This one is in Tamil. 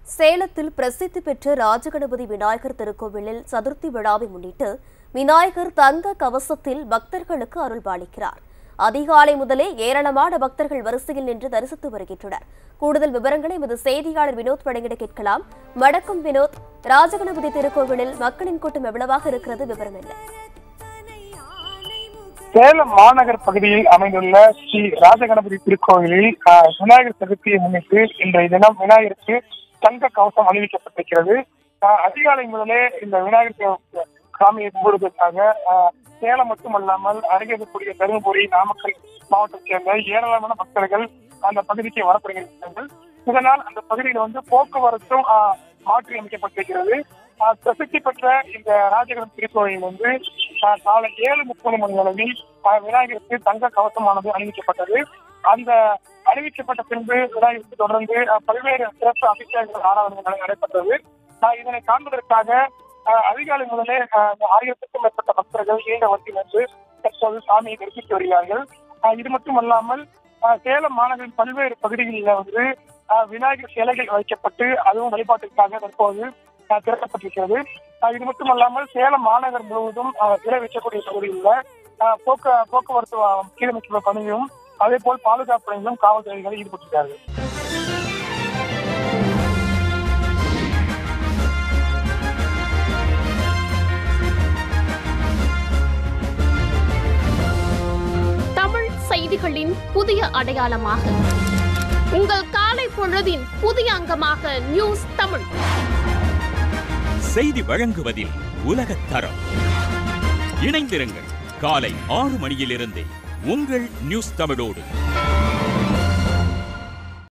சேலத்தில் பிரசித்தி பெற்ற ராஜகணபதி விநாயகர் திருக்கோவிலில் சதுர்த்தி விழாவை முன்னிட்டு விநாயகர் தங்க கவசத்தில் பக்தர்களுக்கு அருள்பாலிக்கிறார் அதிகாலை முதலே ஏராளமான பக்தர்கள் வரிசையில் நின்று தரிசித்து வருகின்றனர் கூடுதல் விவரங்களை எமது செய்தியாளர் வினோத் வழங்கிட கேட்கலாம் வணக்கம் வினோத் ராஜகணபதி திருக்கோவிலில் மக்களின் கூட்டம் எவ்வளவாக இருக்கிறது விவரம் என்ன சேலம் மாநகர் பகுதியில் அமைந்துள்ள ஸ்ரீ ராஜகணபதி திருக்கோவிலில் ஆஹ், விநாயகர் சதுர்த்தியை முன்னிட்டு இன்றைய தினம் விநாயகருக்கு தங்க கவசம் அணிவிக்கப்பட்டிருக்கிறது ஆஹ், அதிகாலை முதலே இந்த விநாயகர் ச- சாமியை கும்பிடுவதற்காக ஆஹ், சேலம் மட்டுமல்லாமல் அருகே இருக்கக்கூடிய தருமபுரி நாமக்கல் மாவட்டத்தைச் சேர்ந்த ஏராளமான பக்தர்கள் அந்த பகுதிக்கு வரப்படுகிறார்கள் இதனால் அந்த பகுதியில் வந்து போக்குவரத்தும் ஆஹ், மாற்றி அமைக்கப்பட்டிருக்கிறது ஆஹ், பிரசித்தி பெற்ற இந்த ராஜகணபதி திருக்கோவில் வந்து ஆஹ், காலை ஏழு முப்பது மணி அளவில் ஆஹ், விநாயகருக்கு தங்க கவசமானது அணிவிக்கப்பட்டது அந்த அறிவிக்கப்பட்ட பின்பு விநாயகருக்கு தொடர்ந்து ஆஹ், பல்வேறு சிறப்பு அபிஷேகங்கள் ஆராதனைகள் நடைபெற்றது ஆஹ், இதனை காண்பதற்காக ஆஹ், அதிகாலை முதலே ஆஹ், ஆயிரத்துக்கும் மேற்பட்ட பக்தர்கள் நீண்ட வரிசையில் நின்று தற்போது சாமியை தரிசித்து வருகிறார்கள் ஆஹ், இது மட்டுமல்லாமல் ஆஹ், சேலம் மாநகரின் பல்வேறு பகுதிகளில் வந்து ஆஹ், விநாயகர் சிலைகள் வைக்கப்பட்டு அதுவும் வழிபாட்டிற்காக தற்போது ஆஹ், திறக்கப்பட்டிருக்கிறது ஆஹ், இது மட்டுமல்லாமல் சேலம் மாநகர் முழுவதும் ஆஹ், சிலை வைக்கக்கூடிய பகுதிகளில் ஆஹ், போக்க போக்குவரத்து ஆஹ், சீரமைப்பு பணியும் அதே போல் பாதுகாப்பு பணியிலும் காவல்துறையினர் ஈடுபட்டிருக்கிறார்கள் தமிழ் செய்திகளின் புதிய அடையாளமாக உங்கள் காலை பொழுதின் புதிய அங்கமாக நியூஸ் தமிழ் செய்தி வழங்குவதில் உலகத் தரம் இணைந்திருங்கள் காலை ஆறு மணியிலிருந்தே உங்கள் நியூஸ் தமிழோடு